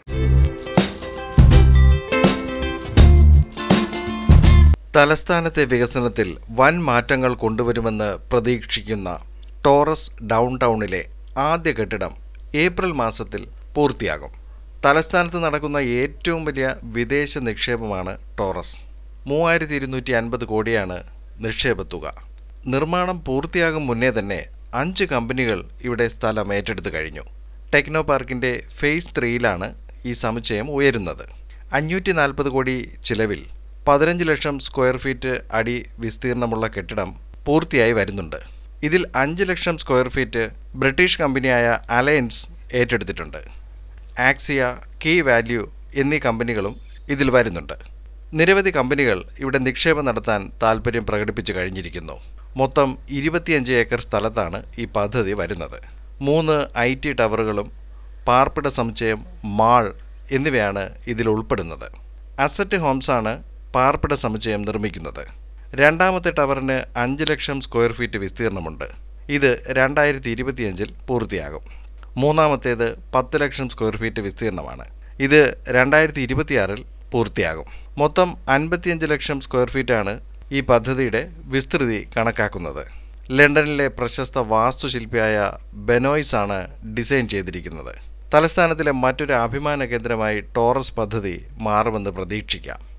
തലസ്ഥാനത്തെ വികസനത്തിൽ വൻ മാറ്റങ്ങൾ കൊണ്ടുവരുമെന്ന് പ്രതീക്ഷിക്കുന്ന ടോറസ് ഡൗൺ ടൗണിലെ ആദ്യ കെട്ടിടം ഏപ്രിൽ മാസത്തിൽ പൂർത്തിയാകും തലസ്ഥാനത്ത് നടക്കുന്ന ഏറ്റവും വലിയ വിദേശ നിക്ഷേപമാണ് ടോറസ് മൂവായിരത്തി ഇരുന്നൂറ്റി അൻപത് കോടിയാണ് നിക്ഷേപത്തുക നിർമ്മാണം പൂർത്തിയാകും മുന്നേ തന്നെ അഞ്ച് കമ്പനികൾ ഇവിടെ സ്ഥലം ഏറ്റെടുത്തു കഴിഞ്ഞു ടെക്നോ പാർക്കിൻ്റെ ഫേസ് ത്രീയിലാണ് ഈ സമുച്ചയം ഉയരുന്നത് അഞ്ഞൂറ്റി നാൽപ്പത് കോടി ചിലവിൽ പതിനഞ്ച് ലക്ഷം സ്ക്വയർ ഫീറ്റ് അടി വിസ്തീർണമുള്ള കെട്ടിടം പൂർത്തിയായി വരുന്നുണ്ട് ഇതിൽ അഞ്ച് ലക്ഷം സ്ക്വയർ ഫീറ്റ് ബ്രിട്ടീഷ് കമ്പനിയായ അലയൻസ് ഏറ്റെടുത്തിട്ടുണ്ട് ആക്സിയ കീ വാല്യൂ എന്നീ കമ്പനികളും ഇതിൽ വരുന്നുണ്ട് നിരവധി കമ്പനികൾ ഇവിടെ നിക്ഷേപം നടത്താൻ താൽപ്പര്യം പ്രകടിപ്പിച്ചു കഴിഞ്ഞിരിക്കുന്നു മൊത്തം ഇരുപത്തിയഞ്ച് ഏക്കർ സ്ഥലത്താണ് ഈ പദ്ധതി വരുന്നത് മൂന്ന് ഐ ടി ടവറുകളും പാർപ്പിട സമുച്ചയം മാൾ എന്നിവയാണ് ഇതിൽ ഉൾപ്പെടുന്നത് അസറ്റ് ഹോംസാണ് പാർപ്പിട സമുച്ചയം നിർമ്മിക്കുന്നത് രണ്ടാമത്തെ ടവറിന് അഞ്ച് ലക്ഷം സ്ക്വയർ ഫീറ്റ് വിസ്തീർണമുണ്ട് ഇത് രണ്ടായിരത്തി ഇരുപത്തിയഞ്ചിൽ പൂർത്തിയാകും മൂന്നാമത്തേത് പത്ത് ലക്ഷം സ്ക്വയർ ഫീറ്റ് വിസ്തീർണമാണ് ഇത് രണ്ടായിരത്തി ഇരുപത്തിയാറിൽ പൂർത്തിയാകും മൊത്തം അൻപത്തിയഞ്ച് ലക്ഷം സ്ക്വയർ ഫീറ്റാണ് ഈ പദ്ധതിയുടെ വിസ്തൃതി കണക്കാക്കുന്നത് ലണ്ടനിലെ പ്രശസ്ത വാസ്തുശില്പിയായ ബെനോയ്സ് ആണ് ഡിസൈൻ ചെയ്തിരിക്കുന്നത് തലസ്ഥാനത്തിലെ മറ്റൊരു അഭിമാന കേന്ദ്രമായി ടോറസ് പദ്ധതി മാറുമെന്ന് പ്രതീക്ഷിക്കാം